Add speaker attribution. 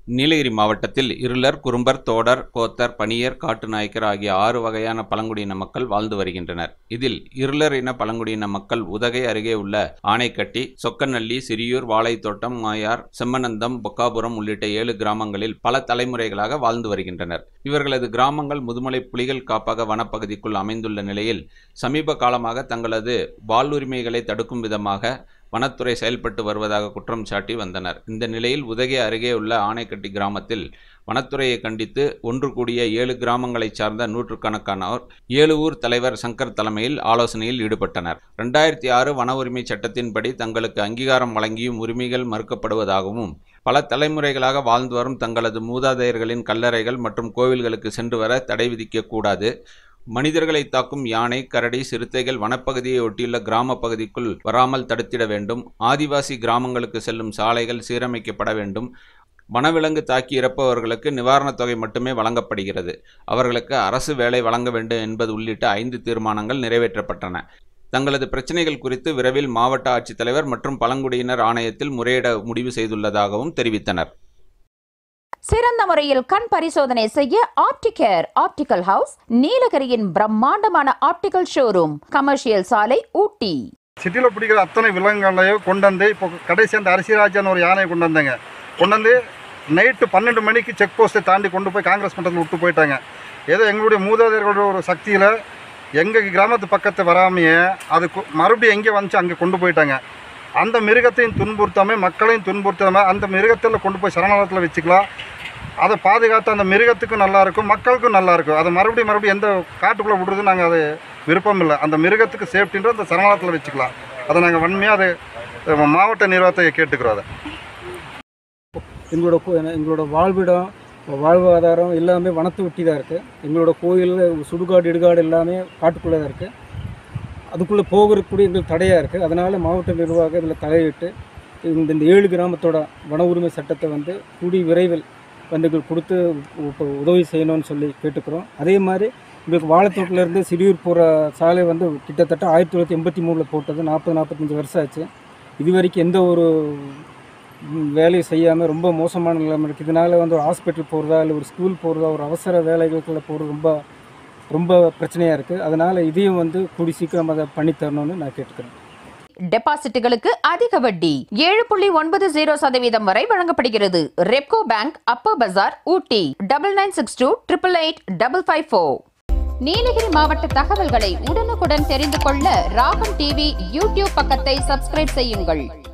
Speaker 1: நீலகிரி மாவட்டத்தில் இருளர் குறும்பர் தோடர் கோத்தர் பனியர் காட்டுநாயக்கர் ஆகிய ஆறு வகையான பழங்குடியின மக்கள் வாழ்ந்து வருகின்றனர் இதில் இருளர் இன பழங்குடியின மக்கள் உதகை அருகே உள்ள ஆனைக்கட்டி சொக்கநல்லி சிறியூர் வாழைத்தோட்டம் மாயார் செம்மனந்தம் பொக்காபுரம் உள்ளிட்ட ஏழு கிராமங்களில் பல தலைமுறைகளாக வாழ்ந்து வருகின்றனர் இவர்களது கிராமங்கள் முதுமலை புலிகள் காப்பக வனப்பகுதிக்குள் அமைந்துள்ள நிலையில் சமீப காலமாக தங்களது வாழ்வுரிமைகளை தடுக்கும் விதமாக வனத்துறை செயல்பட்டு வருவதாக குற்றம் சாட்டி வந்தனர் இந்த நிலையில் உதகை அருகே உள்ள ஆனைக்கட்டி கிராமத்தில் வனத்துறையை கண்டித்து ஒன்று கூடிய ஏழு கிராமங்களைச் சார்ந்த நூற்றுக்கணக்கானோர் ஏழு ஊர் தலைவர் சங்கர் தலைமையில் ஆலோசனையில் ஈடுபட்டனர் ரெண்டாயிரத்தி ஆறு வன உரிமை சட்டத்தின்படி தங்களுக்கு அங்கீகாரம் வழங்கியும் உரிமைகள் மறுக்கப்படுவதாகவும் பல தலைமுறைகளாக வாழ்ந்து வரும் தங்களது மூதாதையர்களின் கல்லறைகள் மற்றும் கோவில்களுக்கு சென்று வர தடை விதிக்கக்கூடாது மனிதர்களை தாக்கும் யானை கரடி சிறுத்தைகள் வனப்பகுதியை ஒட்டியுள்ள கிராம பகுதிக்குள் வராமல் தடுத்திட வேண்டும் ஆதிவாசி கிராமங்களுக்கு செல்லும் சாலைகள் சீரமைக்கப்பட வேண்டும் வனவிலங்கு தாக்கி இறப்பவர்களுக்கு நிவாரணத் தொகை மட்டுமே வழங்கப்படுகிறது அவர்களுக்கு அரசு வேலை வழங்க வேண்டும் என்பது உள்ளிட்ட ஐந்து தீர்மானங்கள் நிறைவேற்றப்பட்டன தங்களது பிரச்சனைகள் குறித்து விரைவில் மாவட்ட ஆட்சித்தலைவர் மற்றும் பழங்குடியினர் ஆணையத்தில் முறையிட முடிவு செய்துள்ளதாகவும் தெரிவித்தனர்
Speaker 2: சிறந்த முறையில் கண் பரிசோதனை செய்ய ஆப்டிகேர் ஆப்டிகல் ஹவுஸ் நீலகிரியின் பிரம்மாண்டமான ஆப்டிகல் ஷோரூம் கமர்ஷியல் சாலை ஊட்டி
Speaker 3: சிட்டியில் பிடிக்கிற அத்தனை விலங்குகளையும் கொண்டு வந்து இப்போ கடைசி அந்த அரிசிராஜான்னு ஒரு யானையை கொண்டு வந்தாங்க கொண்டு வந்து நைட்டு பன்னெண்டு மணிக்கு செக் போஸ்ட்டை தாண்டி கொண்டு போய் காங்கிரஸ் மன்றத்தில் விட்டு போயிட்டாங்க ஏதோ எங்களுடைய மூதாதையர்களுடைய ஒரு சக்தியில் எங்கள் கிராமத்து பக்கத்து வராமையே அது கு- மறுபடியும் எங்கே வந்துச்சு அங்கே கொண்டு போயிட்டாங்க அந்த மிருகத்தையும் துன்புறுத்தாமல் மக்களையும் துன்புறுத்தாமல் அந்த மிருகத்தில் கொண்டு போய் சரணாலயத்தில் வச்சுக்கலாம் அதை பாதுகாத்து அந்த மிருகத்துக்கும் நல்லா இருக்கும் மக்களுக்கும் நல்லா இருக்கும் அதை மறுபடியும் மறுபடியும் எந்த காட்டுக்குள்ளே விடுறது நாங்கள் அது விருப்பம் இல்லை அந்த மிருகத்துக்கு சேஃப்டின்ற அந்த சரணாலயத்தில் வச்சுக்கலாம் அதை நாங்கள் வன்மையாக அதை அஹ், மாவட்ட நிர்வாகத்தை கேட்டுக்கிறோம் அதை
Speaker 4: எங்களோட கோ- எங்களோட வாழ்விடம் வாழ்வாதாரம் எல்லாமே வனத்தை ஒட்டி தான் இருக்குது எங்களோட கோயில் சுடுகாடு இடுகாடு எல்லாமே காட்டுக்குள்ளே தான் இருக்குது அதுக்குள்ளே போகிறதுக்கு எங்களுக்கு தடையாக இருக்குது அதனால் மாவட்ட நிர்வாகம் இதில் தலையிட்டு இந்த இந்த ஏழு கிராமத்தோட வன உரிமை சட்டத்தை வந்து கூடி விரைவில் வந்து எங்களுக்கு கொடுத்து உ- உதவி செய்யணும்னு சொல்லி கேட்டுக்கிறோம் அதே மாதிரி எங்களுக்கு வாழைத்தோட்டிலேருந்து சிறியூர் போகிற சாலை வந்து கிட்டத்தட்ட ஆயிரத்தி தொள்ளாயிரத்தி எண்பத்தி மூணில் போட்டது நாற்பது நாற்பத்தஞ்சு வருஷம் ஆச்சு இது வரைக்கும் எந்த ஒரு ம், வேலையை செய்யாமல் ரொம்ப மோசமான நிலைமை இருக்குது இதனால் வந்து ஒரு ஹாஸ்பிட்டல் போகிறதா இல்லை ஒரு ஸ்கூல் போகிறதா ஒரு அவசர வேலைகளுக்குள்ள போகிறது ரொம்ப ரொம்ப பிரச்சனையாக இருக்குது அதனால் இதையும் வந்து கூடி சீக்கிரம் அதை பண்ணித்தரணும்னு நான் கேட்டுக்கிறேன்
Speaker 2: டெபாசிட்டுகளுக்கு அதிக வட்டி ஏழு புள்ளி ஒன்பது ஜீரோ சதவீதம் வரை வழங்கப்படுகிறது Repco bank upper Bazaar Ooty double nine six two triple eight double five four Nilgiri மாவட்ட தகவல்களை உடனுக்குடன் தெரிந்து கொள்ள ராகம் டிவி யூடியூப் பக்கத்தை சப்ஸ்கிரைப் செய்யுங்கள்